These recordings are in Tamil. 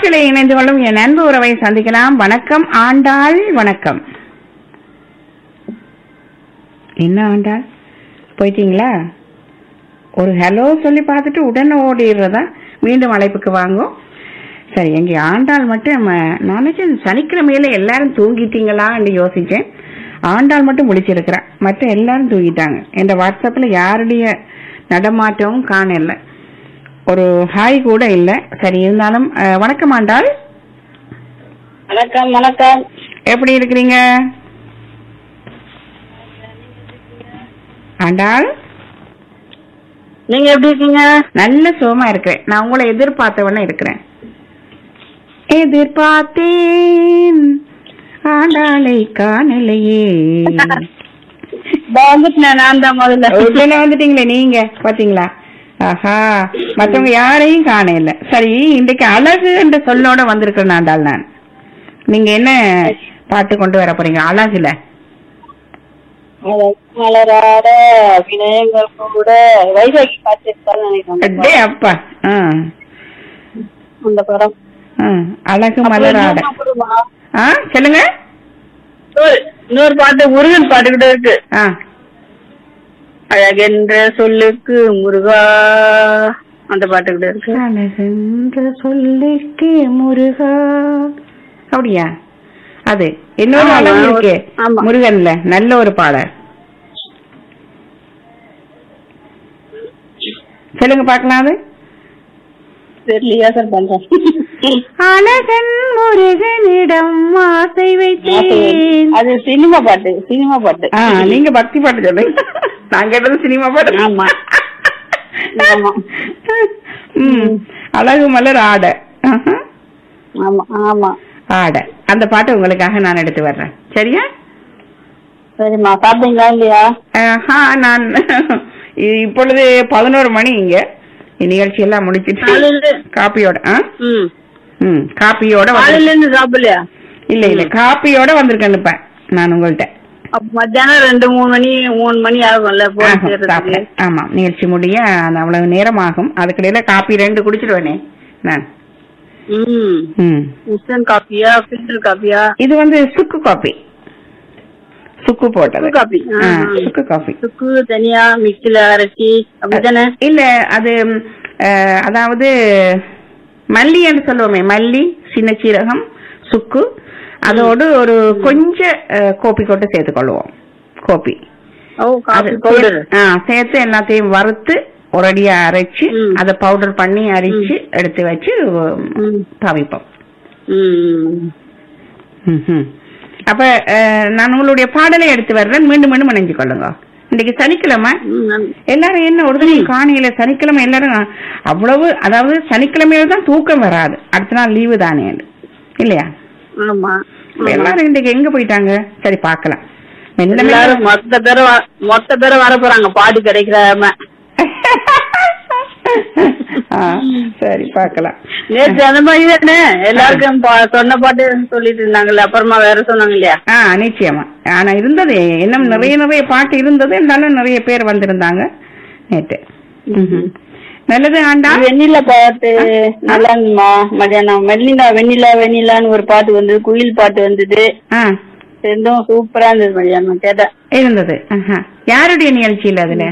காற்றிலே இணைந்து கொள்ளும் என் அன்பு உறவை சந்திக்கலாம் வணக்கம் ஆண்டாள் வணக்கம் என்ன ஆண்டாள் போயிட்டீங்களா ஒரு ஹலோ சொல்லி பார்த்துட்டு உடனே ஓடிடுறதா மீண்டும் அழைப்புக்கு வாங்கும் சரி எங்க ஆண்டாள் மட்டும் நம்ம நான் நினைச்சேன் சனிக்கிழமையில எல்லாரும் தூங்கிட்டீங்களான்னு யோசிச்சேன் ஆண்டாள் மட்டும் முழிச்சிருக்கிறா மற்ற எல்லாரும் தூங்கிட்டாங்க என்ற வாட்ஸ்அப்ல யாருடைய நடமாட்டமும் காணல ஒரு ஹாய் கூட இல்ல சரி இருந்தாலும் அஹ், வணக்கம் ஆண்டாள் வணக்கம் வணக்கம் எப்படி இருக்கிறீங்க ஆண்டாள் நீங்க எப்படி இருக்கீங்க நல்ல சுகமா இருக்கிறேன் நான் உங்களை எதிர்பார்த்தவன இருக்கிறேன் எதிர்பார்த்தேன் ஆண்டாளை காணலையே வந்துட்டேன் நான் தான் முதல்ல உடனே வந்துட்டீங்களே நீங்க பாத்தீங்களா ஆஹா மத்தவங்க யாரையும் காண இல்ல சரி இன்றைக்கு அழகு என்ற சொல்லோட வந்திருக்கிறேன் ஆண்டாள் நான் நீங்க என்ன பாட்டு கொண்டு வர போறீங்க அழகுல மலராட வினயங்கள் கூட வைசாகி பார்த்துருக்கான்னு நினைக்கிறேன் அடே அப்பா ஆ, அந்த படம் ஆ, அழகு மலராட அப்புறம் கொடுமா. ஆ சொல்லுங்க இன்னொரு- இன்னொரு பாட்டு முருகன் பாட்டு கூட இருக்கு ஆ அழகென்ற சொல்லுக்கு முருகா அந்த பாட்டு கூட இருக்கு அழகென்ற சொல்லிக்கு முருகா அப்படியா அது இன்னொரு ஆமா, அழகு ஒரு- இருக்கு ஆமா. முருகன்ல நல்ல ஒரு பாடல் சொல்லுங்க பார்க்கலாம் அது தெரியலையா சார் பண்றேன் அழகன் முருகனிடம் ஆசை வைத்தேன் அது சினிமா பாட்டு சினிமா பாட்டு ஆ, நீங்க பக்தி பாட்டு சொல்லுங்க நான் கேட்டது சினிமா பாட்டு ஆமா. ஆமா. ம், அழகு மலர் ஆட ஆஹா. ஆமா ஆமா ஆட அந்த பாட்டு உங்களுக்காக நான் எடுத்து வர்றேன் சரியா சரிம்மா சாப்பிட்டீங்களா இல்லையா ஆஹா, நான் இ- இப்பொழுது பதினோரு மணி இங்க நிகழ்ச்சி எல்லாம் முடிச்சிட்டு காலையில காப்பியோட ஆ? ம் ம் காப்பியோட வந்து- காலையில இருந்து சாப்பிடலையா இல்ல இல்ல காப்பியோட வந்திருக்கேன் இப்ப நான் உங்கள்ட்ட அப்ப மத்தியானம் ரெண்டு மூணு மணி மூணு மணி ஆகும்ல போன் ஆகும், சேர்றதுக்கு சாப்பிட்டேன். ஆமா நிகழ்ச்சி முடிய அது அவ்வளவு நேரம் ஆகும் அதுக்கிடையில காப்பி ரெண்டு குடிச்சிடுவேனே நான் ம் ம் இன்ஸ்டன்ட் காப்பியா ஃபில்டர் காப்பியா இது வந்து சுக்கு காப்பி சுக்கு போட்டது சுக்கு காப்பி. ஆ, ஆ. சுக்கு காப்பி சுக்கு தனியா மிக்சில அரைச்சி அப்படிதானே இல்ல அது ம், அஹ், அதாவது மல்லி என்று சொல்லுவோமே மல்லி சின்ன சீரகம் சுக்கு அதோடு ஒரு கொஞ்ச அஹ், கோப்பி கொட்டு சேர்த்துக்கொள்வோம் கோப்பி ஓ அது காபி பவுடர் சேர்த்து- ஆ, சேர்த்து எல்லாத்தையும் வறுத்து ஒரடியா அரைச்சு ம். அதை பவுடர் பண்ணி அரிச்சு எடுத்து வச்சு ம். தவிப்போம் ம் ம்ஹும். அப்ப அஹ், நான் உங்களுடைய பாடலை எடுத்து வர்றேன் மீண்டும் மீண்டும் இணைஞ்சு கொள்ளுங்க இன்னைக்கு சனிக்கிழமை ம், நன்- எல்லாரும் என்ன ஒரு தடவை காணியில சனிக்கிழமை எல்லாரும் அவ்வளவு அதாவது சனிக்கிழமையில தான் தூக்கம் வராது அடுத்த நாள் லீவு தானே இல்லையா ஆமா இப்ப எல்லாரும் இன்னைக்கு எங்க போயிட்டாங்க சரி பார்க்கலாம் மெல்ல மெல்ல எல்லாரும் மொத்த பேர மொத்த பேர வர போறாங்க பாடு கிடைக்கிறாம ஆ, சரி பார்க்கலாம் நேற்று அந்த மாதிரி தானே எல்லாருக்கும் பா- சொன்ன பாட்டு சொல்லிட்டு இருந்தாங்கல்ல அப்புறமா வேற சொன்னாங்க இல்லையா ஆ நிச்சயமா ஆனா இருந்தது இன்னும் நிறைய நிறைய பாட்டு இருந்தது இருந்தாலும் நிறைய பேர் வந்திருந்தாங்க நேற்று ம்ஹும். நல்லது ஆண்டா வெண்ணிலா பாட்டு நல்லா இருந்துமா மத்தியானம் வெண்ணிலா வெண்ணிலா வெண்ணிலான்னு ஒரு பாட்டு வந்தது குயில் பாட்டு வந்தது ஆ ரெண்டும் சூப்பரா இருந்தது மதியானம் கேட்டேன் இருந்தது ஆஹா. யாருடைய நிகழ்ச்சியில் அதுல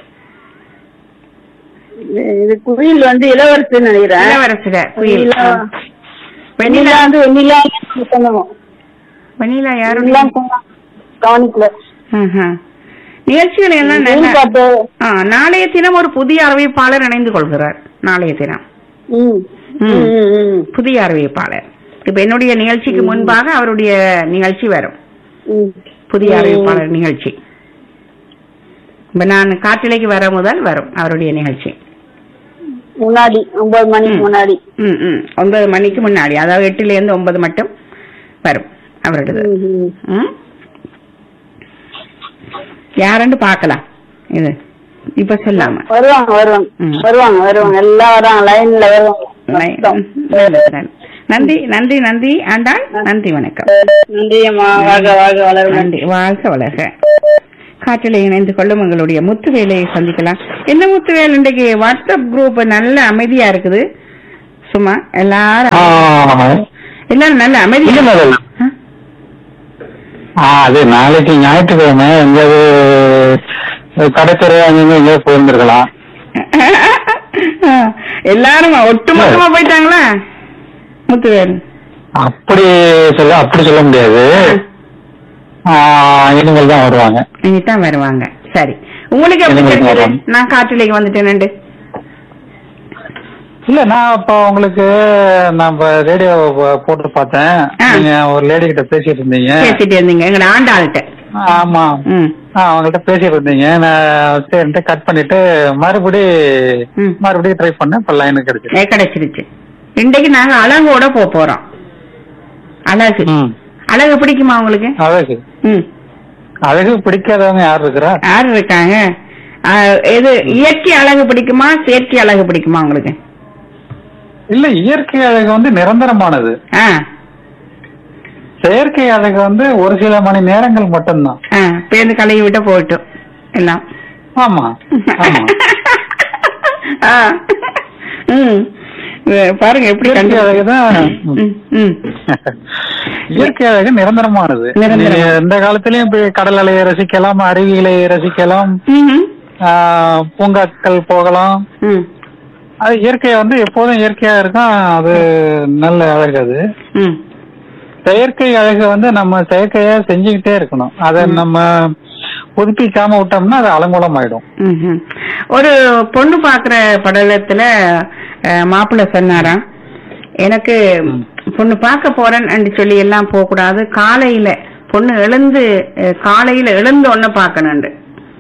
இது- இது குயில் வந்து இளவரசு நினைக்கிறேன் இளவரசர குயில் வெண்ணிலா ஆ. வெண்ணிலா வந்து வெண்ணிலா சொன்னோம் வெண்ணிலா யாருடைய வெண்ணிலா சொன்னாங்க கவனிக்கல ஆஹா. நிகழ்ச்சிகள் எல்லாம் குயில் நல்ல பாட்டு ஆ, நாளைய தினம் ஒரு புதிய அறிவிப்பாளர் இணைந்து கொள்கிறார் நாளைய தினம் ம் ம். ம், ம், ம். புதிய அறிவிப்பாளர் இப்ப என்னுடைய நிகழ்ச்சிக்கு முன்பாக அவருடைய நிகழ்ச்சி வரும் ம். புதிய ம். அறிவிப்பாளர் நிகழ்ச்சி இப்ப நான் காற்றிலைக்கு வர முதல் வரும் அவருடைய நிகழ்ச்சி முன்னாடி ஒன்பது மணிக்கு ம். முன்னாடி ம் ம் ஒன்பது மணிக்கு முன்னாடி அதாவது எட்டுல இருந்து ஒன்பது மட்டும் வரும் அவருடையது ம், ம். ம்? யாருன்னு பார்க்கலாம் இது இப்ப சொல்லாம வருவாங்க வருவாங்க ம். வருவாங்க வருவாங்க எல்லாம் வராங்க லைன்ல வருவாங்க மொத்தம். நன்றி நன்றி நன்றி ஆண்டாள் நன்றி வணக்கம் நன்றி அம்மா வாக வாக வளருங்க நன்றி வாழ்க வளர்க காற்றில் இணைந்து கொள்ளும் உங்களுடைய முத்துவேலையை சந்திக்கலாம் என்ன முத்துவேல் இன்றைக்கு வாட்ஸ்அப் குரூப் நல்ல அமைதியா இருக்குது சும்மா எல்லாரும் ஆ, எல்லாரும் நல்ல அமைதி இல்ல, இல்ல, இல்ல. ஆ, அது நாளைக்கு ஞாயிற்றுக்கிழமை எங்கேயாவது கடைத்தெரு அங்கங்க எங்கேயாவது போயிருந்திருக்கலாம் எல்லாரும் ஒட்டுமொத்தமா போயிட்டாங்களா முத்துவேல் அப்படி சொல்ல அப்படி சொல்ல முடியாது ஆ, இனிமேல் தான் வருவாங்க இனிதான் வருவாங்க சரி உங்களுக்கு எப்படி எனக்கு தெரிஞ்சது வரும். நான் காட்டுலைக்கு வந்துட்டேன் இல்ல நான் இப்ப உங்களுக்கு நான் இப்ப ரேடியோ போட்டு பார்த்தேன் ஆ. நீங்க ஒரு லேடி கிட்ட பேசிட்டு இருந்தீங்க பேசிட்டு இருந்தீங்க எங்க ஆண்டாள்கிட்ட ஆமா ம் ஆ, அவங்கள்ட்ட பேசிட்டு இருந்தீங்க நான் சரின்ட்டு கட் பண்ணிட்டு மறுபடி ம். மறுபடியும் ட்ரை பண்ணேன் இப்ப லைனு கிடைச்சு ஏ, கிடைச்சிருச்சு இன்றைக்கு நாங்க அழகோட போக போறோம் அழகு ம் அழகு பிடிக்குமா உங்களுக்கு அழகு ம் அழகு பிடிக்காதவங்க யார் இருக்கிறா யார் இருக்காங்க ஆ, எது இயற்கை அழகு பிடிக்குமா செயற்கை அழகு பிடிக்குமா உங்களுக்கு இல்ல இயற்கை அழகு வந்து நிரந்தரமானது ஆ செயற்கை அழகு வந்து ஒரு சில மணி நேரங்கள் மட்டும்தான் ஆ பேருந்து கலையை விட்டு போயிட்டோம் எல்லாம் ஆமா ஆமா ஆ. ம். அஹ் பாருங்க எப்படி இயற்கை கண்டு அழகுதான் ம், ம். இயற்கை அழகு நிரந்தரமானது நிரந்தரம். நீங்க எந்த காலத்திலயும் போய் கடல் அலையை ரசிக்கலாம் அருவிகளை ரசிக்கலாம் ம்ஹும். ஆஹ், பூங்காக்கள் போகலாம் ம். அது இயற்கை வந்து எப்போதும் இயற்கையா இருக்கும் அது நல்ல அழகு அது ம். செயற்கை அழகு வந்து நம்ம செயற்கையா செஞ்சுக்கிட்டே இருக்கணும் அதை நம்ம புதுப்பிக்காம விட்டோம்னா அது அலங்கோலம் ஆயிடும் ம்ஹும். ஒரு பொண்ணு பாக்குற படலத்துல அஹ், மாப்பிள்ளை சொன்னாராம் எனக்கு பொண்ணு பார்க்க போறேன்னு சொல்லி எல்லாம் போக கூடாது காலையில பொண்ணு எழுந்து அஹ், காலையில எழுந்த உடனே பாக்கணுண்டு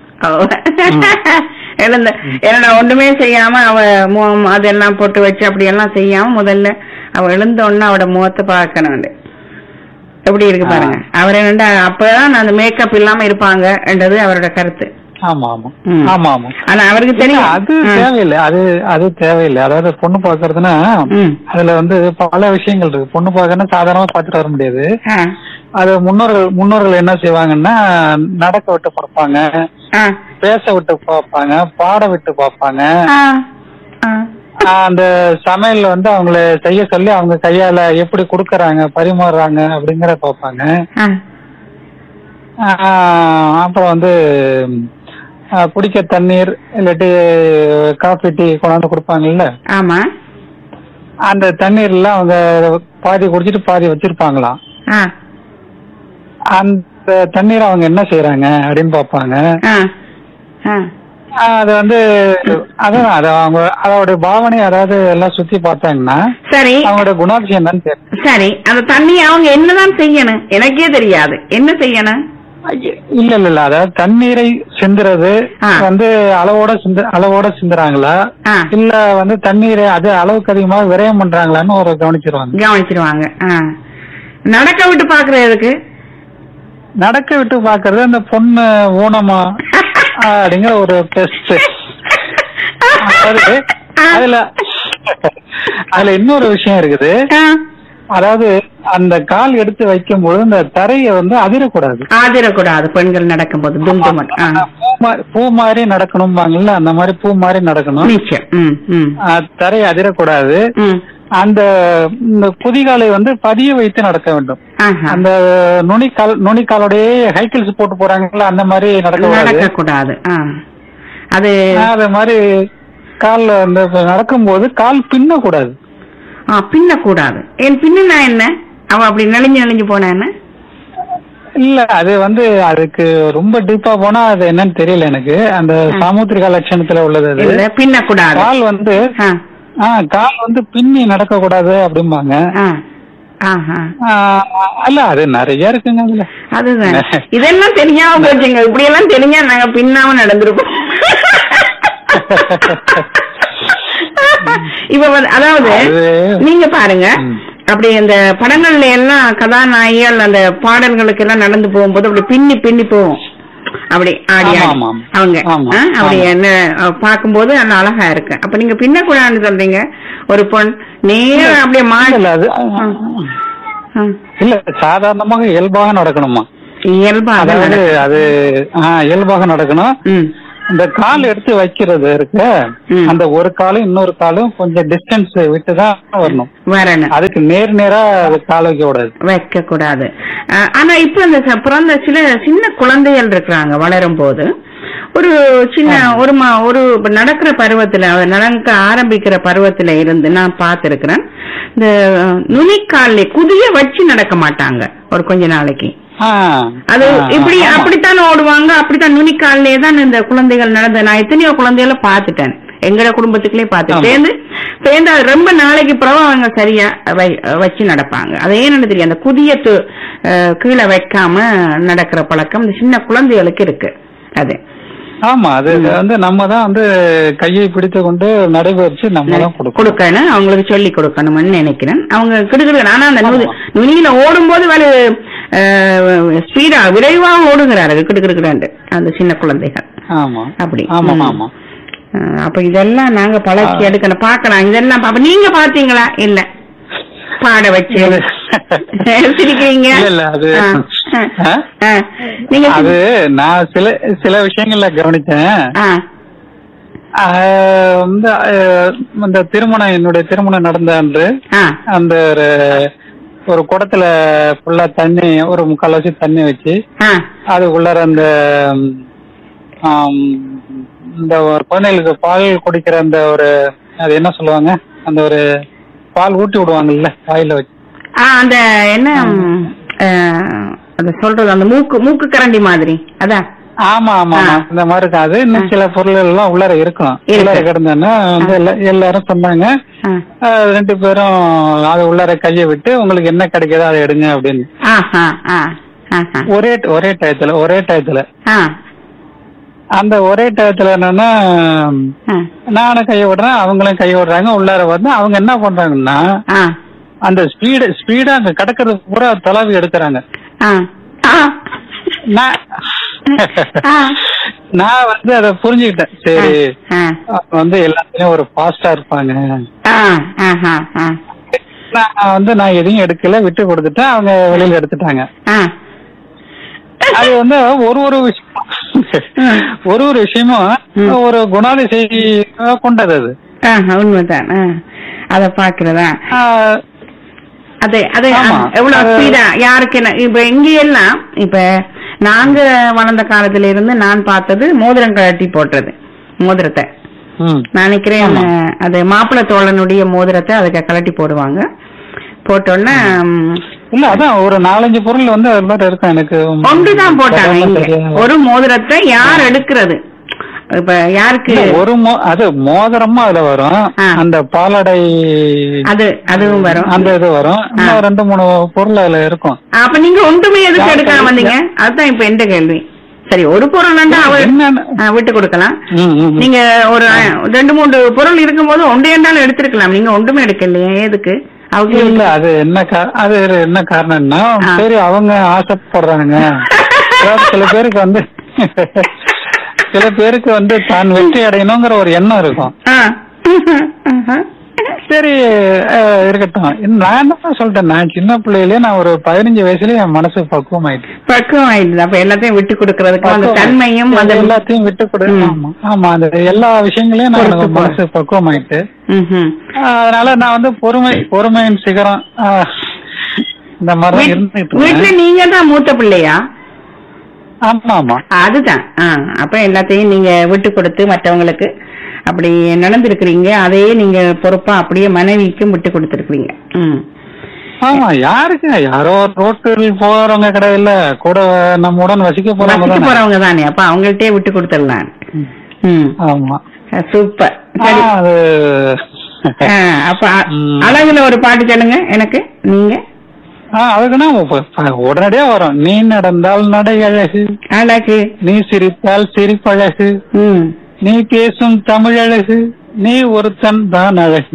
எழுந்த ஏன்னா ஒண்ணுமே செய்யாம அவ முகம் அதெல்லாம் போட்டு வச்சு அப்படி எல்லாம் செய்யாம முதல்ல அவ எழுந்த உடனே அவட முகத்தை பார்க்கணுண்டு எப்படி இருக்கு பாருங்க அவர் என்னண்டா அப்பதான் அந்த மேக்கப் இல்லாம இருப்பாங்க என்றது அவரோட கருத்து ஆமா ஆமா ம். ஆமா ஆமா ஆனா அவருக்கு இல்ல, தெரியும் அது ம். தேவையில்லை அது அது தேவையில்லை அதாவது பொண்ணு பாக்குறதுன்னா ம். அதுல வந்து பல விஷயங்கள் இருக்கு பொண்ணு பார்க்கறதுன்னா சாதாரணமா பார்த்துட்டு வர முடியாது ஆ, அது முன்னோர்கள் முன்னோர்கள் என்ன செய்வாங்கன்னா நடக்க விட்டு பார்ப்பாங்க ஆ, பேச விட்டு பார்ப்பாங்க பாட விட்டு பார்ப்பாங்க ஆ, ஆ. ஆஹ் அந்த சமையல் வந்து அவங்கள செய்ய சொல்லி அவங்க கையால எப்படி குடுக்கறாங்க பரிமாறுறாங்க அப்படிங்கறத பார்ப்பாங்க ஆ. ஆஹ் அப்புறம் வந்து ஆஹ் குடிக்க தண்ணீர் இல்லாட்டி காஃபி டீ கொண்டாந்து கொடுப்பாங்கல்ல ஆமா அந்த தண்ணீர்ல அவங்க பாதி குடிச்சிட்டு பாதி வச்சிருப்பாங்களாம் ஆ, அந்த தண்ணீர் அவங்க என்ன செய்யறாங்க அப்படின்னு பார்ப்பாங்க ஆ, ஆ. ஆஹ் அது வந்து அதான் அது அவங்க அதோட பாவனை அதாவது எல்லாம் சுத்தி பார்த்தாங்கன்னா சரி அவங்களோட குணாதிசயம் தான் தெரியும் சரி அந்த தண்ணி அவங்க என்னதான் செய்யணும் எனக்கே தெரியாது என்ன செய்யணும் இல்ல இல்ல இல்ல அதாவது தண்ணீரை சிந்துறது ஆ. வந்து அளவோட சிந்து அளவோட சிந்துறாங்களா ஆ. இல்ல வந்து தண்ணீரை அது அளவுக்கு அதிகமாக விரயம் பண்றாங்களான்னு ஒரு கவனிச்சிருவாங்க கவனிச்சிருவாங்க ஆ. நடக்க விட்டு பாக்குறதுக்கு நடக்க விட்டு பாக்குறது அந்த பொண்ணு ஊனமா அப்படிங்கிற ஒரு டெஸ்ட் அதாவது அதுல அதுல இன்னொரு விஷயம் இருக்குது ஆ. அதாவது அந்த கால் எடுத்து வைக்கும்போது இந்த தரைய வந்து அதிரக்கூடாது ஆதிரக்கூடாது பெண்கள் நடக்கும்போது தும் தும் ஆ. பூ மா- பூ மாதிரி நடக்கணும்பாங்கல்ல அந்த மாதிரி பூ மாதிரி நடக்கணும் நிச்சயம் ம் ம் அஹ் தரை அதிரக்கூடாது ம் அந்த இந்த குதிகாலை வந்து பதிய வைத்து நடக்க வேண்டும் ஆஹா. அந்த நுனிக்கால் நுனிக்காலோடயே ஹைக்கிள்ஸ் போட்டு போறாங்கல்ல அந்த மாதிரி நடக்கக்கூடாது நடக்க கூடாது ஆ. அது அது மாதிரி கால்ல அந்த நடக்கும்போது கால் பின்னக்கூடாது ஆ, பின்னக்கூடாது என் பின்னா என்ன அவ அப்படி நெளிஞ்சு நெளிஞ்சு போனா என்ன இல்ல அது வந்து அதுக்கு ரொம்ப டீப்பா போனா அது என்னன்னு தெரியல எனக்கு அந்த சாமுத்திரிகா லட்சணத்துல உள்ளது அது இல்ல பின்னக்கூடாது கால் வந்து ஆ, ஆ கால் வந்து பின்னி நடக்க கூடாது அப்படிம்பாங்க ஆ. ஆஹா. ஆ, இல்ல அது நிறைய இருக்குங்க அதுல அதுதான் இதெல்லாம் தெரியாம போச்சுங்க இப்படி எல்லாம் தெரிஞ்சா நாங்க பின்னாம நடந்திருப்போம் இப்ப வந்து அதாவது அது- நீங்க பாருங்க ம். அப்படி அந்த படங்கள்ல எல்லாம் கதாநாயகிகள் அந்த பாடல்களுக்கு எல்லாம் நடந்து போகும்போது அப்படி பின்னி பின்னி போகும் அப்படி ஆடி ஆமா, ஆடி ஆமா, ஆமா. அவங்க ஆமா, ஆ, அப்படி ஆமா. என்ன அஹ், பார்க்கும்போது அந்த அழகா இருக்கு அப்ப நீங்க பின்னக்கூடாதுன்னு சொல்றீங்க ஒரு பொண் நேரம் அப்படியே மாறி இல்ல அது ஆ, இல்ல சாதாரணமாக இயல்பாக நடக்கணுமா இயல்பா அதாவது அதான் அது ஆ, இயல்பாக நடக்கணும் ம் இந்த கால் எடுத்து வைக்கிறது இருக்கு ம். அந்த ஒரு காலும் இன்னொரு காலும் கொஞ்சம் டிஸ்டன்ஸ் விட்டு தான் வரணும் வரணும் அதுக்கு நேர் நேரா அது கால் வைக்க கூடாது வைக்க கூடாது அஹ், ஆனா இப்ப இந்த ச- பிறந்த சில சின்ன குழந்தைகள் இருக்கிறாங்க வளரும் போது ஒரு சின்ன ஒரு மா ஒரு இப்ப நடக்கிற பருவத்துல அவர் நடக்க ஆரம்பிக்கிற பருவத்துல இருந்து நான் பார்த்திருக்கிறேன் இந்த நுனிக்காலே குதிய வச்சு நடக்க மாட்டாங்க ஒரு கொஞ்ச நாளைக்கு ஆ, அது ஆ, இப்படி ஆமா. அப்படித்தான் ஓடுவாங்க அப்படித்தான் நுனிக்காலே தான் இந்த குழந்தைகள் நடந்த நான் எத்தனையோ குழந்தைகளை பார்த்துட்டேன் எங்கட குடும்பத்துக்குள்ளே பார்த்துட்டேன் ஆமா. சேர்ந்து சேர்ந்து அது ரொம்ப நாளைக்கு பிறகு அவங்க சரியா வை- வச்சு நடப்பாங்க அது ஏன்னு தெரியும் அந்த குதிய து- அஹ், கீழே வைக்காம நடக்கிற பழக்கம் இந்த சின்ன குழந்தைகளுக்கு இருக்கு அது ஆமா அது வந்து நம்ம தான் வந்து கையை பிடித்து கொண்டு நடைபெற்று நம்ம தான் கொடுக்கணும் கொடுக்கணும் அவங்களுக்கு சொல்லி கொடுக்கணும்னு நினைக்கிறேன் அவங்க கிடுக்கிடு ஆனா அந்த நுனி நுனியில ஓடும்போது வேலை ஸ்பீடா விரைவா ஓடுகிறார்கள் கிடுக்கிடுக்கிறாண்டு அந்த சின்ன குழந்தைகள் ஆமா அப்படி ஆமா ம். ஆமா அஹ் அப்ப இதெல்லாம் நாங்க பழக்கி எடுக்கணும் பார்க்கலாம் இதெல்லாம் பாப்ப நீங்க பாத்தீங்களா இல்ல பாட வச்சு சிரிக்கிறீங்க இல்ல, இல்ல, அது ஆ, ஆ? ஆ. நீங்க அது நான் சில சில விஷயங்கள்ல கவனிச்சேன் ஆ, ஆஹ் வந்து ஆஹ் இந்த திருமணம் என்னுடைய திருமணம் நடந்த அன்று ஆ, அந்த ஒரு ஒரு குடத்துல ஃபுல்லா தண்ணி ஒரு முக்கால் வச்சு தண்ணி வச்சு ஆ, அது உள்ளார அந்த ஆம், இந்த ஒரு குழந்தைகளுக்கு பால் குடிக்கிற அந்த ஒரு அது என்ன சொல்லுவாங்க அந்த ஒரு பால் ஊட்டி விடுவாங்கல்ல வாயில வச்சு ஆ, அந்த என்ன அஹ், அது சொல்றது அந்த மூக்கு மூக்கு கரண்டி மாதிரி அதான் ஆமா ஆமா ஆமா ஆ. இந்த மாதிரி இருக்கும் அது இன்னும் சில பொருள் எல்லாம் உள்ளார இருக்கும் இருக்கு. உள்ளார கிடந்தோன்னா வந்து எல்லா- எல்லாரும் சொன்னாங்க ஆ. ஆஹ் ரெண்டு பேரும் அது உள்ளார கையை விட்டு உங்களுக்கு என்ன கிடைக்குதோ அதை எடுங்க அப்படின்னு ஆஹா, ஆ, ஆஹா. ஒரே ஒரே டயத்துல ஒரே டயத்துல ஆ, அந்த ஒரே டயத்துல என்னன்னா ஆ, நானும் கை விடுறேன் அவங்களும் கை விடுறாங்க உள்ளார வந்து அவங்க என்ன பண்றாங்கன்னா ஆ, அந்த ஸ்பீடு ஸ்பீடா அங்க கிடக்கிறது பூரா தொலைவி எடுக்கிறாங்க ஆ, ஆ. நான் ஆ. நான் வந்து அதை புரிஞ்சுக்கிட்டேன் சரி ஆ, அவங்க வந்து எல்லாத்துலயும் ஒரு ஃபாஸ்டா இருப்பாங்க ஆ, ஆஹா, ஆ, நான் வந்து நான் எதையும் எடுக்கல விட்டு கொடுத்துட்டேன் அவங்க வெளியில எடுத்துட்டாங்க ஆ. அது வந்து ஒரு ஒரு விஷயம் ஒரு ஒரு விஷயமும் ஒரு குணாதிசை கொண்டது அது ஆ, உண்மைதான் ஆ. அத பாக்குறதா ஆஹ் அது அது ஆமா. எவ்வளவு அது- ஸ்பீடா யாருக்கு என்ன இப்ப இங்க எல்லாம் இப்ப நாங்க வளர்ந்த காலத்துல இருந்து நான் பார்த்தது மோதிரம் கழட்டி போட்டுறது மோதிரத்தை ம். நான் நினைக்கிறேன் ஆமா. அஹ், அது மாப்பிள்ளை தோழனுடைய மோதிரத்தை அதுக்கு கழட்டி போடுவாங்க போட்டோன்னே ம், இல்ல அதான் ஒரு நாலஞ்சு பொருள் வந்து அது மாதிரி இருக்கும் எனக்கு ஒன்றுதான் போட்டாங்க சரியா இங்க தெரியாது. ஒரு மோதிரத்தை யார் எடுக்கிறது இப்ப யாருக்கு இல்ல, ஒரு மோ அது மோதிரமும் அதுல வரும் ஆ. அந்த பாலடை அது அதுவும் வரும் அந்த இது வரும் இன்னும் ரெண்டு மூணு பொருள் அதுல இருக்கும் அப்ப நீங்க ஒன்றுமே எதுக்கு யார் எடுக்காம கையில- வந்தீங்க அதுதான் இப்ப எந்த கேள்வி சரி ஒரு பொருள் அவர் என்னன்னு ஆ, விட்டு கொடுக்கலாம் ம், ம், ம். நீங்க ஒரு அஹ், ரெண்டு மூணு பொருள் இருக்கும்போது ஒன்று என்றாலும் எடுத்திருக்கலாம் நீங்க ஒன்றுமே எடுக்கலையே எதுக்கு அவங்க இல்ல அது என்ன கா- அது என்ன காரணம்னா ஆ. சரி அவங்க ஆசைப்படுறாங்க அதாவது சில பேருக்கு வந்து சில பேருக்கு வந்து தான் வெற்றி அடையணுங்கிற ஒரு எண்ணம் இருக்கும் ஆ. ஆஹா. சரி அஹ், இருக்கட்டும் நான் என்ன சொல்லிட்டேன் நான் சின்ன பிள்ளையிலே நான் ஒரு பதினஞ்சு வயசுலயே என் மனசு பக்குவம் ஆயிட்டு பக்குவம் ஆயிடுது அப்ப எல்லாத்தையும் விட்டு கொடுக்கறதுக்கு அந்த தன்மையும் அந்த எல்லாத்தையும் விட்டு கொடு ம். ஆமா ஆமா அந்த எல்லா விஷயங்களையும் நான் பொறுத்து எனக்கு மனசு பக்குவம் ஆயிட்டு ம்ஹும். அதனால நான் வந்து பொறுமை பொறுமையின் சிகரம் ஆஹ், இந்த மாதிரி வீட்- இருந்துட்டு வீட்டுல இருந்தேன். நீங்க தான் மூத்த பிள்ளையா ஆமா ஆமா அதுதான் ஆ, அப்ப எல்லாத்தையும் நீங்க விட்டு கொடுத்து மற்றவங்களுக்கு அப்படி நடந்திருக்கிறீங்க அதையே நீங்க பொறுப்பா அப்படியே மனைவிக்கும் விட்டு கொடுத்திருக்கிறீங்க ம் ஆமா யாருக்கு யாரோ ரோட்டில் போறவங்க கிடையாது கூட நம்முடன் வசிக்க போறவங்க வசிக்க தானே. போறவங்க தானே அப்ப அவங்கள்ட்டே விட்டு கொடுத்துடலாம் ம் ஆமா சூப்பர் ஆ, சரி அது ஆ, அப்ப அ- ம். அழகுல ஒரு பாட்டு சொல்லுங்க எனக்கு நீங்க ஆ, அதுக்குன்னா உப்ப- உடனடியா வரும் நீ நடந்தால் நடை அழகு அழகு நீ சிரித்தால் சிரிப்பழகு ம் நீ பேசும் தமிழ் அழகு நீ ஒருத்தன் தான் அழகு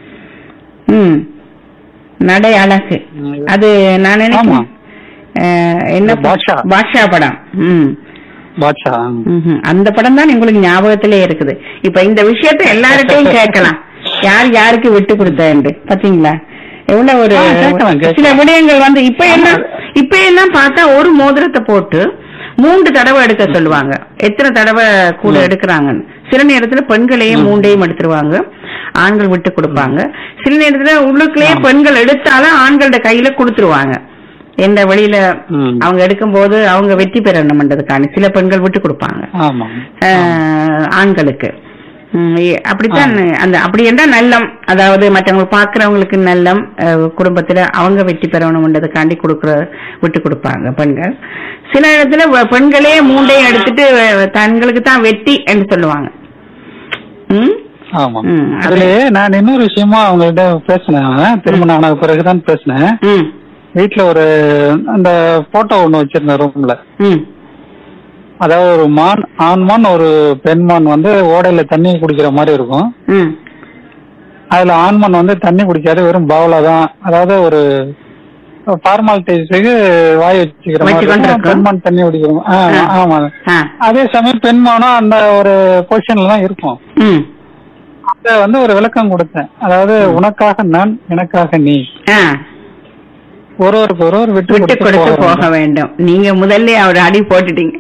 ம் நடை அழகு ம். அது நான் நினைக்கிறேன் ஆமா. அஹ், என்ன ப- பாட்ஷா. பாட்ஷா படம் ம் பாட்ஷா ம்ஹும். அந்த படம் தான் உங்களுக்கு ஞாபகத்திலே இருக்குது இப்ப இந்த விஷயத்த எல்லார்ட்டையும் கேட்கலாம் யார் யாருக்கு விட்டு கொடுத்தேன் பாத்தீங்களா எவ்வளவு ஒரு ஆ, கேட்கலாம், கேட்கலாம். சில விடயங்கள் வந்து இப்ப எல்லாம் இப்ப எல்லாம் பார்த்தா ஒரு மோதிரத்தை போட்டு மூன்று தடவை எடுக்க சொல்லுவாங்க எத்தனை தடவை கூட எடுக்கிறாங்கன்னு சில நேரத்துல பெண்களையே மூண்டையும் எடுத்துருவாங்க ஆண்கள் விட்டு கொடுப்பாங்க சில நேரத்துல உள்ளுக்குள்ளேயே பெண்கள் எடுத்தாலும் ஆண்களோட கையில கொடுத்துருவாங்க எந்த வழியில ம். அவங்க எடுக்கும்போது அவங்க வெற்றி பெறணும்ன்றதுக்கான சில பெண்கள் விட்டு கொடுப்பாங்க ஆமா ஆஹ், ஆண்களுக்கு ம், ஏ- அப்படித்தான் அந்த அப்படி என்றால் நல்லம் அதாவது மற்றவங்க பாக்குறவங்களுக்கு நல்லம் அஹ், குடும்பத்துல அவங்க வெற்றி பெறணும்ன்றதுக்காண்டி கொடுக்குற விட்டு கொடுப்பாங்க பெண்கள் சில இடத்துல வ- பெண்களே மூண்டையும் எடுத்துட்டு அஹ், தங்களுக்கு தான் வெற்றி என்று சொல்லுவாங்க ம்? ஆமா ம், அது- அதுலயே நான் இன்னொரு விஷயமா அவங்கள்ட்ட பேசினேன் திருமணம் ஆன பிறகுதான் பேசினேன் ம் வீட்டுல ஒரு அந்த போட்டோ ஒண்ணு வச்சிருந்தேன் ரூம்ல ம் அதாவது ஒரு மான் ஆண்மான் ஒரு பெண்மான் வந்து ஓடையில தண்ணி குடிக்கிற மாதிரி இருக்கும் ம் அதுல ஆண்மான் வந்து தண்ணி குடிக்காது வெறும் பவுலா தான் அதாவது ஒரு ஃபார்மாலிட்டிஸுக்கு வாய் வச்சுக்கிற மாதிரி வச்சுக்கொண்டு இருக்கும். இருக்கும். பெண்மான் தண்ணி குடிக்கிறோம் ஆமா, ஆ. ஆமா ஆ அதே சமயம் பெண்மானும் அந்த ஒரு பொசிஷன்ல தான் இருக்கும் ம் அத வந்து ஒரு விளக்கம் கொடுத்தேன் அதாவது உனக்காக நான் எனக்காக நீ ஆ ஒருவருக்கு ஒருவர் விட்டு விட்டு கொடுத்து போக போக வேண்டும். வேண்டும் நீங்க முதல்ல அவர் அடி போட்டுட்டீங்க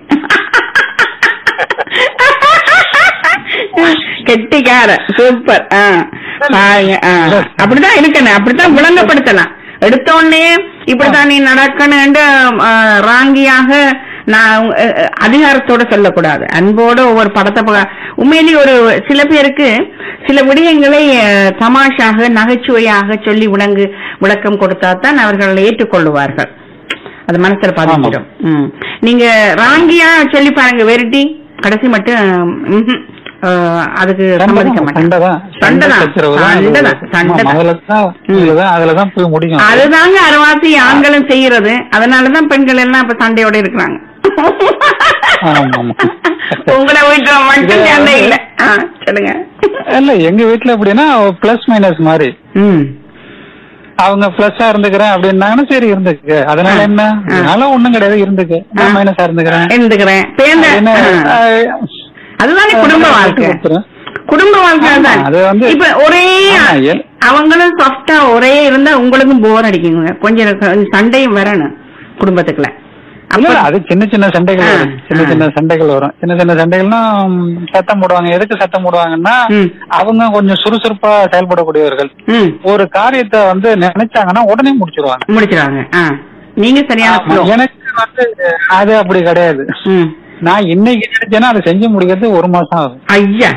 கெட்டிக்கார சூப்பர் ஆ பாருங்க ஆ. அப்படிதான் இருக்கணும் அப்படித்தான் விளங்கப்படுத்தலாம் எடுத்த உடனே இப்படித்தான் நீ நடக்கணும் ராங்கியாக நான் அஹ், அஹ், அதிகாரத்தோட சொல்லக்கூடாது அன்போட ஒவ்வொரு படத்தை பா- உண்மையிலேயே ஒரு சில பேருக்கு சில விடயங்களை அஹ், தமாஷாக நகைச்சுவையாக சொல்லி விளங்கு விளக்கம் கொடுத்தா தான் அவர்கள் ஏற்றுக்கொள்ளுவார்கள் அது மனசுல பதிஞ்சிடும் ம். நீங்க ராங்கியா சொல்லி பாருங்க வெரைட்டி கடைசி மட்டும் ம்ஹும். அஹ், அதுக்கு சம்மதிக்க மாட்டேன் சண்டைதான் சண்டை தான். சச்சரவு தான் அது. சண்டை தான். சண்டை ஆமா, தான். அதுலதான் இதுலதான் அதுலதான் போய் முடியும் அதுதாங்க அரவாசி ஆண்களும் செய்யறது அதனாலதான் பெண்கள் எல்லாம் இப்ப சண்டையோட இருக்கிறாங்க ஆமா, ஆமா. உங்களை வீட்டுல மட்டும் இது சண்டை வந்து- இல்ல ஆ, சொல்லுங்க இல்ல எங்க வீட்டுல எப்படின்னா பிளஸ் மைனஸ் மாதிரி ம் அவங்க பிளஸ்ஸா இருந்துக்கிறேன் அப்படின்னாங்கன்னா சரி இருந்துக்க அதனால ஆ. என்ன ஆ. அதனால ஒண்ணும் கிடையாது இருந்துக்க ஆ. நான் மைனஸா இருந்துக்கிறேன் இருந்துக்கிறேன் பேந்த என்ன, ஆ. ஆ, அதுதானே குடும்ப விட்டு வாழ்க்கை கொடுத்துறேன். குடும்ப வாழ்க்கை ஆமா, தான் அது வந்து- இப்ப ஒரே ஆமா, எல்- அவங்களும் சாஃப்டா ஒரே இருந்தா உங்களுக்கும் போர் அடிக்குங்க கொஞ்சம் கொஞ்சம் சண்டையும் வரணும் குடும்பத்துக்குள்ள இல்ல, அப்ப இல்ல, அது சின்ன சின்ன சண்டைகள் ஆ, வரும் சின்ன ஆ. சின்ன சண்டைகள் வரும் சின்ன சின்ன சண்டைகள்னா ம், சத்தம் போடுவாங்க எதுக்கு சத்தம் போடுவாங்கன்னா ம். அவங்க கொஞ்சம் சுறுசுறுப்பா செயல்படக்கூடியவர்கள் ம் ஒரு காரியத்தை வந்து நினைச்சாங்கன்னா உடனே முடிச்சிருவாங்க முடிச்சிருவாங்க ஆ நீங்க சரியான ஆமா, flow. எனக்கு வந்து அது அப்படி கிடையாது ம் நான் இன்னைக்கு நினைச்சேன்னா அதை செஞ்சு முடிக்கிறது ஒரு மாசம் ஆகும் ஐயா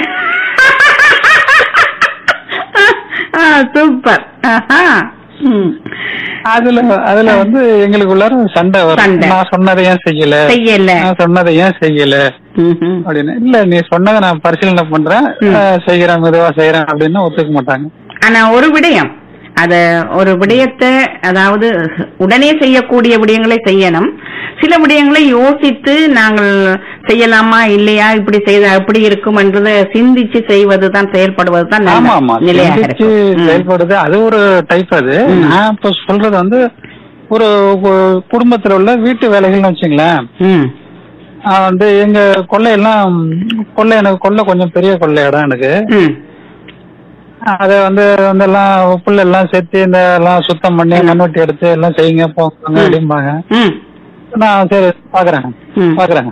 ஆ, சூப்பர் ஆஹா. ம். அதுல அதுல வந்து எங்களுக்குள்ளார சண்டை வரும் சண்டை. நான் சொன்னதை ஏன் செய்யல செய்யல நான் சொன்னதை ஏன் செய்யல ம்ஹும். அப்படின்னு இல்ல நீ சொன்னதை நான் பரிசீலனை பண்றேன் ம். அஹ், செய்யறேன் மெதுவா செய்யறேன் அப்படின்னு ஒத்துக்க மாட்டாங்க ஆனா ஒரு விடயம் அத ஒரு விடயத்தை அதாவது உடனே செய்யக்கூடிய விடயங்களை செய்யணும் சில விடயங்களை யோசித்து நாங்கள் செய்யலாமா இல்லையா இப்படி செய்த எப்படி இருக்கும் என்றதை சிந்திச்சு செய்வதுதான் செயல்படுவது தான் ஆமா ஆமா நிலையாக சிந்திச்சு இருக்கும் ம். செயல்படுது அது ஒரு டைப் அது ம். நான் இப்ப சொல்றது வந்து ஒரு ஒரு குடும்பத்துல உள்ள வீட்டு வேலைகள்னு வச்சுங்களேன் ம் ஆஹ் வந்து எங்க கொள்ளையெல்லாம் கொள்ளை எனக்கு கொள்ளை கொஞ்சம் பெரிய கொள்ளை இடம் எனக்கு ம் அத வந்து வந்து எல்லாம் புல்ல எல்லாம் சேர்த்து இந்த எல்லாம் சுத்தம் பண்ணி மண்வெட்டி எடுத்து எல்லாம் செய்யுங்க போங்க ம். அப்படிம்பாங்க ம் நான் சரி பாக்குறேன் ம். பாக்குறேன்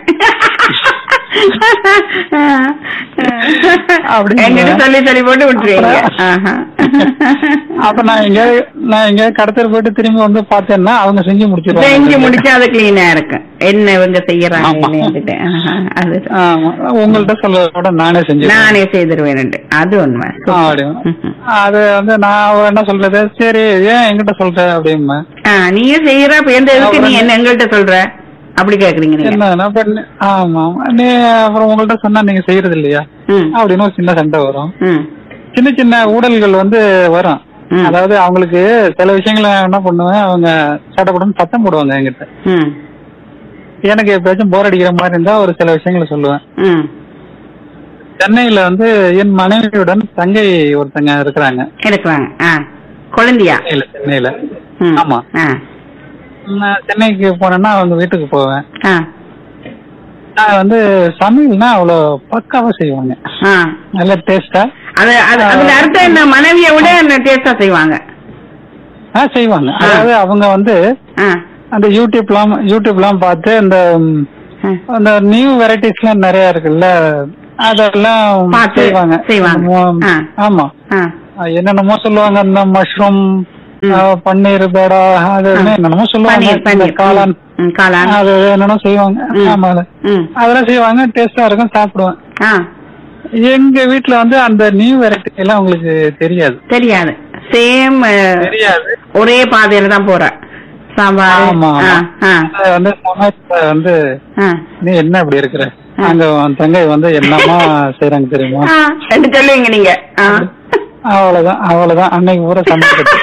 அப்படி என்கிட்ட சொல்லி சொல்லி போட்டு விட்டுருவீங்க ஆஹா. அப்ப நான் எங்க நான் எங்க கடத்தல் போயிட்டு திரும்பி வந்து பார்த்தேன்னா அவங்க செஞ்சு முடிச்சிருவாங்க செஞ்சு முடிச்சு அது கிளீனா இருக்கும் என்ன இவங்க செய்யறாங்க ஆமா. இல்லையான்னுட்டு. ஆஹா, அது ஆமா. உங்கள்ட்ட சொல்றத விட நானே செஞ்சு நானே செய்திருவேன் அது உண்மை ம்ஹும். அது வந்து நான் அவர் என்ன சொல்றது சரி ஏன் என்கிட்ட சொல்ற அப்படிம்பேன் ஆ, நீங்க செய்யற அப்ப எந்த எதுக்கு நீ என்ன எங்கள்கிட்ட சொல்ற அப்படி கேக்குறீங்க நீங்க என்ன அப்ப நீ- ஆமா நீ அப்புறம் உங்கள்ட்ட சொன்னா நீங்க செய்யறது இல்லையா ம், அப்படின்னு ஒரு சின்ன சண்டை வரும் ம், சின்ன சின்ன ஊழல்கள் வந்து வரும் ம். அதாவது அவங்களுக்கு சில விஷயங்களை என்ன பண்ணுவேன் அவங்க சட்டப்படும் சத்தம் போடுவாங்க என்கிட்ட ம், எனக்கு எப்பயாச்சும் போர் அடிக்கிற மாதிரி இருந்தா ஒரு சில விஷயங்களை சொல்லுவேன் ம். சென்னையில வந்து என் மனைவியுடன் தங்கை ஒருத்தங்க இருக்கிறாங்க இருக்கிறாங்க ஆ குழந்தையா சென்னையில சென்னையில ம், ஆமா. ஆ, நான் சென்னைக்கு போனேன்னா அவங்க வீட்டுக்கு போவேன் ஆ, நான் வந்து சமையல்னா அவ்வளவு பக்காவா செய்வாங்க ஆ. நல்ல டேஸ்டா அது அது அதுல அர்த்தம் என்ன மனைவியை விட என்ன டேஸ்டா செய்வாங்க ஆ செய்வாங்க அதாவது அவங்க வந்து ஆ, அந்த யூடியூப்லாம் யூடியூப்லாம் பார்த்து இந்த ம், ஆ. அந்த நியூ வெரைட்டிஸ்லாம் நிறைய இருக்குல்ல அதெல்லாம் பார்த்து செய்வாங்க செய்வாங்க. என்னமோ- ஆ. ஆமா ஆ என்னென்னமோ சொல்லுவாங்க இந்த மஷ்ரூம் ம். பன்னீர் பேடா அது ஆ. என்னென்னமோ சொல்லுவாங்க பன்னீர் இந்த பன்னீர் காளான் ம், காளான் அது என்னென்னமோ செய்வாங்க ம். ஆமா ம் அதெல்லாம் செய்வாங்க டேஸ்டா இருக்கும் சாப்பிடுவேன் ஆ எங்க வீட்ல வந்து அந்த நியூ வெரைட்டி எல்லாம் உங்களுக்கு தெரியாது தெரியாது சேம் தெரியாது ஒரே பாதையில தான் போற சாம்பார் ஆமா, ஆ ஆமா. ஆ அது வந்து சமையல்ல வந்து ஆ நீ என்ன இப்படி இருக்கிற அங்க உன் தங்கை வந்து என்னமா செய்யறாங்க தெரியுமா ஆ, ரெண்டு சொல்லுவீங்க நீங்க ஆ. அவ்வளவுதான் அவ்வளவுதான் அன்னைக்கு பூரா சமைக்கிறது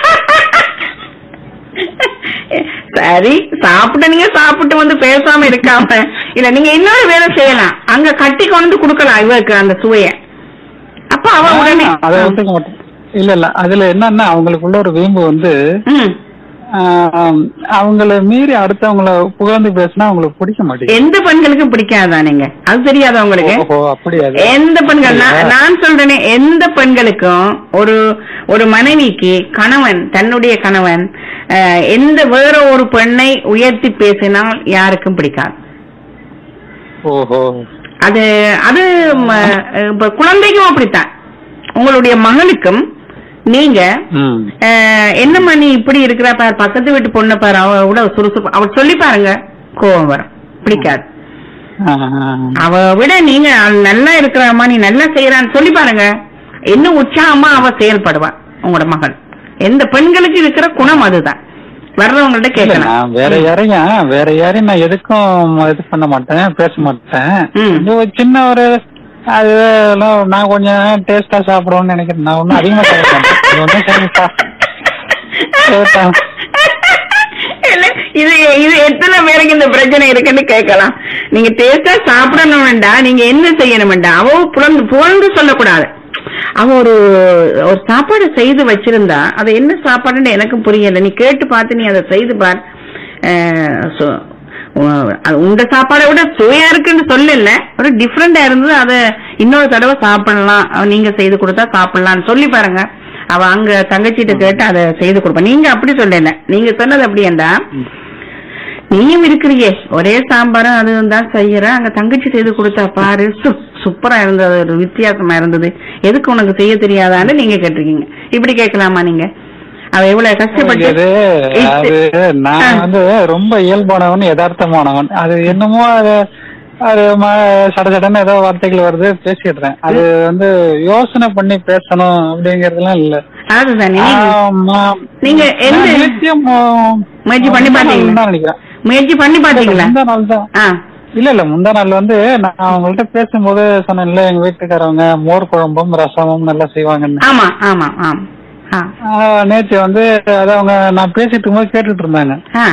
சரி சாப்பிட்ட நீங்க சாப்பிட்டு வந்து பேசாம இருக்காம இல்ல நீங்க இன்னொரு வேலை செய்யலாம் அங்க கட்டி கொண்டு கொடுக்கலாம் இவருக்கு அந்த சுவைய அப்ப அவ உடனே அதை ஒத்துக்க மாட்டேன் இல்ல இல்ல அதுல என்னன்னா அவங்களுக்குள்ள ஒரு வீம்பு வந்து ம். ஆஹ், அவங்கள மீறி அடுத்தவங்கள புகழ்ந்து பேசினா அவங்களுக்கு பிடிக்க மாட்டேங்குது எந்த பெண்களுக்கும் பிடிக்காதா நீங்க அது தெரியாதா உங்களுக்கு ஓஹோ அப்படி அது எந்த பெண்கள் நான் நான் சொல்றேனே எந்த பெண்களுக்கும் ஒரு ஒரு மனைவிக்கு கணவன் தன்னுடைய கணவன் அஹ், எந்த வேற ஒரு பெண்ணை உயர்த்தி பேசினால் யாருக்கும் பிடிக்காது ஓஹோ அது அது ம, இப்ப குழந்தைக்கும் அப்படித்தான் உங்களுடைய மகனுக்கும் நீங்க ம் அஹ், என்னம்மா நீ இப்படி இருக்கிற பாரு பக்கத்து வீட்டு பொண்ணை பாரு அவ விட சுறுசுறுப்பு அவர் சொல்லி பாருங்க கோபம் வரும் பிடிக்காது ஆஹ், அவ விட நீங்க நல்லா இருக்கிறாமா நீ நல்லா செய்யறான்னு சொல்லி பாருங்க இன்னும் உற்சாகமா அவ செயல்படுவா உங்களோட மகள் எந்த பெண்களுக்கு இருக்கிற குணம் அதுதான் வர்றவங்கள்ட்ட இல்ல, கேட்கணும் நான் வேற யாரையும் வேற யாரையும் நான் எதுக்கும் இது பண்ண மாட்டேன் பேச மாட்டேன் ம். இது ஒரு சின்ன ஒரு அது எல்லாம் நான் கொஞ்சம் டேஸ்டா சாப்பிடுவேன்னு நினைக்கிறேன் நான் ஒன்னும் அதிகமா சாப்பிட மாட்டேன் இது ஒண்ணும் சரிப்பா சரிப்பா. இல்ல, இது இது எத்தனை பேருக்கு இந்த பிரச்சனை இருக்குன்னு கேட்கலாம் நீங்க டேஸ்டா சாப்பிடணும்டா நீங்க என்ன செய்யணும்டா அவ புலந்து புகழ்ந்து சொல்லக்கூடாது அவ ஒரு ஒரு சாப்பாடு செய்து வச்சிருந்தா அது என்ன சாப்பாடுன்னு எனக்கும் புரியல நீ கேட்டு பார்த்து நீ அதை செய்து பார் அஹ், சு- உ- அது உங்க சாப்பாடை விட சுவையா இருக்குன்னு சொல்லல ஒரு டிஃப்ரெண்டா இருந்தது அதை இன்னொரு தடவை சாப்பிடலாம் அவ நீங்க செய்து கொடுத்தா சாப்பிடலாம்னு சொல்லி பாருங்க அவ அங்க தங்கச்சிட்ட கேட்டு அதை செய்து கொடுப்பா நீங்க அப்படி சொல்லல நீங்க சொன்னது அப்படியேண்டா நீயும் இருக்கிறியே ஒரே சாம்பாரும் அதுவும் தான் செய்யற அங்க தங்கச்சி செய்து கொடுத்தா பாரு சு- சூப்பரா இருந்தது ஒரு வித்தியாசமா இருந்தது எதுக்கு உனக்கு செய்ய தெரியாதான்னு நீங்க கேட்டிருக்கீங்க இப்படி கேட்கலாமா நீங்க அவ எவ்வளவு கஷ்டப்பட்டு அது அது நான் வந்து ரொம்ப இயல்பானவன் யதார்த்தமானவன் அது என்னமோ அது அது ம- சட சடன்னு ஏதோ வார்த்தைகள் வருது பேசிடுறேன் அது வந்து யோசனை பண்ணி பேசணும் அப்படிங்கறதுலாம் இல்ல அதுதானே நீங்க ஆமா. நீங்க எந்த- நான் நிச்சயம், ஆ, முயற்சி பண்ணி முந்தா பாத்தீங்களா? நாள் தான் நினைக்கிறேன் முயற்சி பண்ணி பாத்தீங்களா முந்தா நாள் தான் ஆ இல்ல இல்ல முந்தா நாள் வந்து நான் அவங்கள்ட்ட பேசும்போது சொன்னேன்ல எங்க வீட்டுக்காரவங்க மோர் குழம்பும் ரசமும் நல்லா செய்வாங்கன்னு ஆமா ஆமா ஆமா ஆ ஆ, நேத்து வந்து அத அவங்க நான் பேசிட்டு இருக்கும்போது கேட்டுட்டு இருந்தாங்க ஆ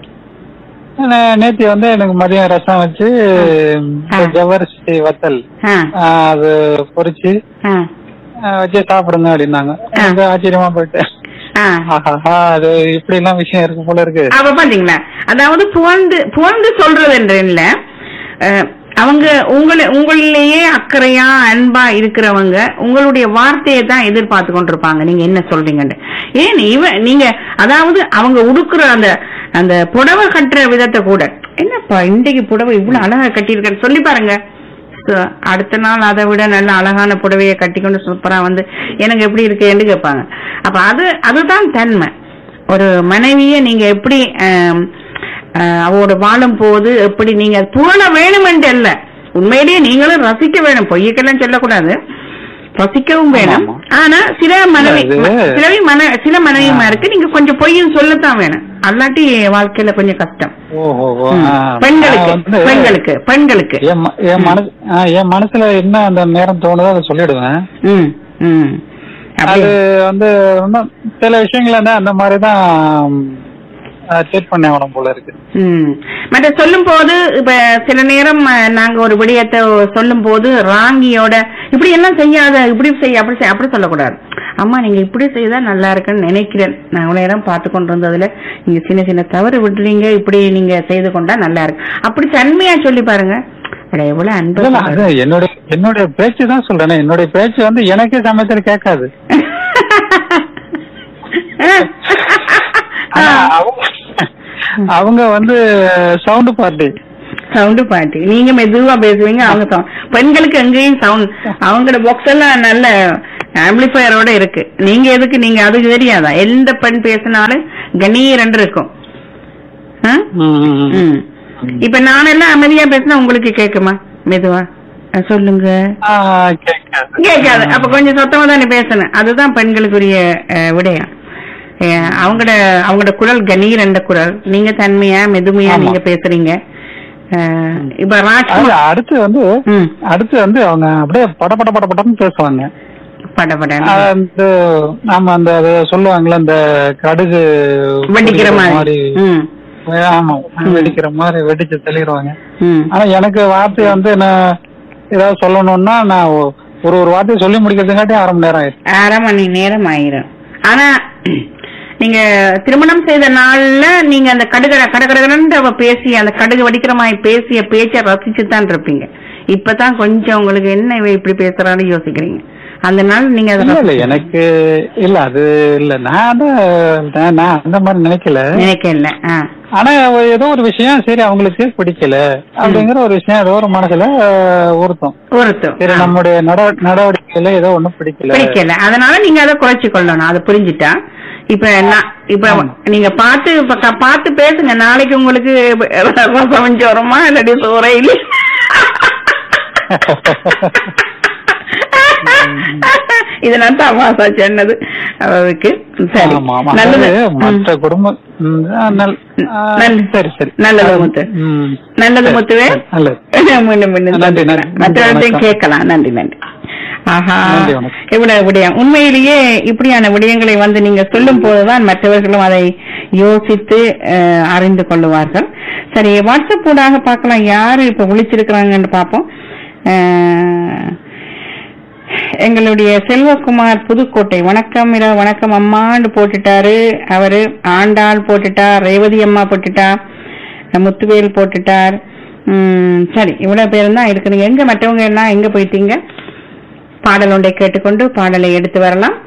நே- நேத்து வந்து எனக்கு மதியம் ரசம் வச்சு ஆ. ஜவரிசி வத்தல் ஆ ஆ, அது பொரிச்சு ஆ ஆ, வச்சு சாப்பிடுங்க அப்படின்னாங்க எனக்கு ஆச்சரியமா போயிட்டு ஆ ஆஹாஹா அது இப்படி எல்லாம் விஷயம் இருக்கு போல இருக்கு அவ பாத்தீங்களா அதாவது புகழ்ந்து புகழ்ந்து சொல்றது என்று இல்ல அஹ், அவங்க உங்களை உங்களிலேயே அக்கறையா அன்பா இருக்கிறவங்க உங்களுடைய வார்த்தையை தான் எதிர்பார்த்து கொண்டிருப்பாங்க நீங்க என்ன சொல்றீங்கன்னு ஏன் இவ நீங்க அதாவது அவங்க உடுக்குற அந்த அந்த புடவை கட்டுற விதத்தை கூட என்னப்பா இன்றைக்கு புடவை இவ்வளவு அழகா கட்டியிருக்கேன்னு சொல்லி பாருங்க So, அடுத்த நாள் அதை விட நல்ல அழகான புடவையை கட்டிக்கொண்டு சூப்பரா வந்து எனக்கு எப்படி இருக்குன்னு கேட்பாங்க அப்ப அது அதுதான் தன்மை ஒரு மனைவிய நீங்க எப்படி ஆம், ஆஹ், அவரோட வாழும் போது எப்படி நீங்க புகழ வேணுமென்று அல்ல உண்மையிலேயே நீங்களும் ரசிக்க வேணும் பொய்யக்கெல்லாம் சொல்லக்கூடாது ரசிக்கவும் வேணும் ஆமா. ஆனா சில மனைவி இல்ல, இது- சில மன சில மனைவிமாருக்கு நீங்க கொஞ்சம் பொய்யும் சொல்லத்தான் வேணும் அல்லாட்டி வாழ்க்கையில கொஞ்சம் கஷ்டம் ஓஹோ ம். ஆ. பெண்களுக்கு நான் வந்து பெண்களுக்கு பெண்களுக்கு என் ம- என் மனசு ஆ, என் மனசுல என்ன அந்த நேரம் தோணுதோ அதை சொல்லிடுவேன் ம் ம் அது அப்படி வந்து இன்னும் சில விஷயங்கள தான் அந்த மாதிரி தான் செக் பண்ண ஆகணும் போல இருக்கு ம் மற்ற சொல்லும் போது இப்ப சில நேரம் அஹ், நாங்க ஒரு விடயத்தை சொல்லும் போது ராங்கியோட இப்படி எல்லாம் செய்யாத இப்படி செய்ய அப்படி செய்ய அப்படி சொல்லக்கூடாது அம்மா நீங்க இப்படி செய்தா நல்லா இருக்குன்னு நினைக்கிறேன் நான் இவ்வளவு நேரம் பார்த்து கொண்டு இருந்ததுல நீங்க சின்ன சின்ன தவறு விடுறீங்க இப்படி நீங்க செய்து கொண்டா நல்லா இருக்கு அப்படி தன்மையா சொல்லி பாருங்க அட, எவ்வளவு அன்பு இல்ல, இல்ல, அது என்னுடைய என்னுடைய பேச்சு தான் சொல்றேன் என்னுடைய பேச்சு வந்து எனக்கே சமயத்தில் கேட்காது ஆனா அவங்க அவங்க வந்து சவுண்ட் பார்ட்டி சவுண்டு பாட்டு நீங்க மெதுவா பேசுவீங்க அவங்க sound. பெண்களுக்கு எங்கேயும் சவுண்ட் அவங்களோட பாக்ஸ் எல்லாம் நல்ல ஆம்பிளிஃபயரோட இருக்கு நீங்க எதுக்கு நீங்க அதுக்கு தெரியாதா எந்த பெண் பேசினாலும் கணீரண்டு இருக்கும் ஆ? ம். இப்ப நானெல்லாம் அமைதியா பேசினா உங்களுக்கு கேக்குமா மெதுவா அஹ் சொல்லுங்க கேட்காது கேட்காது அப்ப கொஞ்சம் சத்தமா தானே பேசணும் அதுதான் பெண்களுக்குரிய அஹ், விடயம் அஹ், அவங்களோட அவங்களோட குரல் கணீர் என்ற குரல் நீங்க தன்மையா மெதுமையா ஆமா. நீங்க பேசுறீங்க அஹ், இப்ப அது ராஜ்குமார் அடுத்து வந்து ம் அடுத்து வந்து அவங்க அப்படியே பட பட பட படன்னு பேசுவாங்க படபட அது வந்து நாம அந்த அது சொல்லுவாங்கல்ல இந்த கடுகு வெடிக்கிற மாதிரி ம் ஆமா வெடிக்கிற மாதிரி வெடிச்சு தெளிடுவாங்க ம் ஆனா எனக்கு வார்த்தை வந்து நான் ஏதாவது சொல்லணும்னா நான் ஒ- ஒரு ஒரு வார்த்தையை சொல்லி முடிக்கிறதுக்காட்டி அரை மணி நேரம் ஆயிடுச்சு அரை மணி நேரம் ஆயிரும் ஆனா நீங்க திருமணம் செய்த நாள்ல நீங்க அந்த கடுகட கடகடகடன்னு அவ பேசி அந்த கடுகு வெடிக்கிற மாதிரி பேசிய பேச்சை ரசிச்சு தான் இருப்பீங்க இப்பதான் கொஞ்சம் உங்களுக்கு என்ன இவ இப்படி பேசுறான்னு யோசிக்கிறீங்க அந்த நாள் நீங்க அதை இல்ல இல்ல ரசிச்சு- எனக்கு இல்ல அது இல்ல நான் தான் நான் நான் அந்த மாதிரி நினைக்கல நினைக்கல ஆ ஆனா ஒரு- ஏதோ ஒரு விஷயம் சரி அவங்களுக்கு பிடிக்கல அப்படிங்கிற ஒரு விஷயம் ஏதோ ஒரு மனசுல அஹ், உறுத்தும் ஒருத்தம் சரி நம்முடைய நட- நடவடிக்கையில ஏதோ ஒண்ணும் பிடிக்கல பிடிக்கல அதனால நீங்க அதை குறைச்சு கொள்ளணும் அதை புரிஞ்சுட்டா இப்ப நான் இப்ப ஆமா. நீங்க பார்த்து இப்ப க- பார்த்து பேசுங்க நாளைக்கு உங்களுக்கு ரசம் சோறமா இல்லாட்டி சோறே இல்ல இது நான் தமாசா சொன்னது அவருக்கு சரி ஆமா, ஆமா. நல்லது அதாவது ம். மற்ற குடும்பம் ம், ஆ, நல்- ஆ, நல்ல- சரி சரி நல்லது முத்து. ம். நல்லது சரி, முத்துவே சரி, நல்லது மீண்டும் மீண்டும் நன்றி, சந்திக்கலாம். நன்றி. மற்றவர்களையும் வணக்கம். கேட்கலாம் நன்றி நன்றி ஆஹா நன்றி, வணக்கம். இவ்வளவு விடயம் உண்மையிலேயே இப்படியான விடயங்களை வந்து நீங்க சொல்லும் போதுதான் மற்றவர்களும் அதை யோசித்து அஹ், அறிந்து கொள்ளுவார்கள் சரி வாட்ஸ்அப் ஊடாக பார்க்கலாம் யாரு இப்ப விழிச்சிருக்கிறாங்கன்னு பார்ப்போம் அஹ், எங்களுடைய செல்வகுமார் புதுக்கோட்டை வணக்கம் இரவு வணக்கம் அம்மான்னு போட்டுட்டாரு அவரு ஆண்டாள் போட்டுட்டார் ரேவதி அம்மா போட்டுட்டா முத்துவேல் போட்டுட்டார் உம், சரி இவ்வளவு பேரும் தான் இருக்குதுங்க எங்க மற்றவங்க எல்லாம் எங்க போயிட்டீங்க பாடல் ஒன்றை கேட்டுக்கொண்டு பாடலை எடுத்து வரலாம்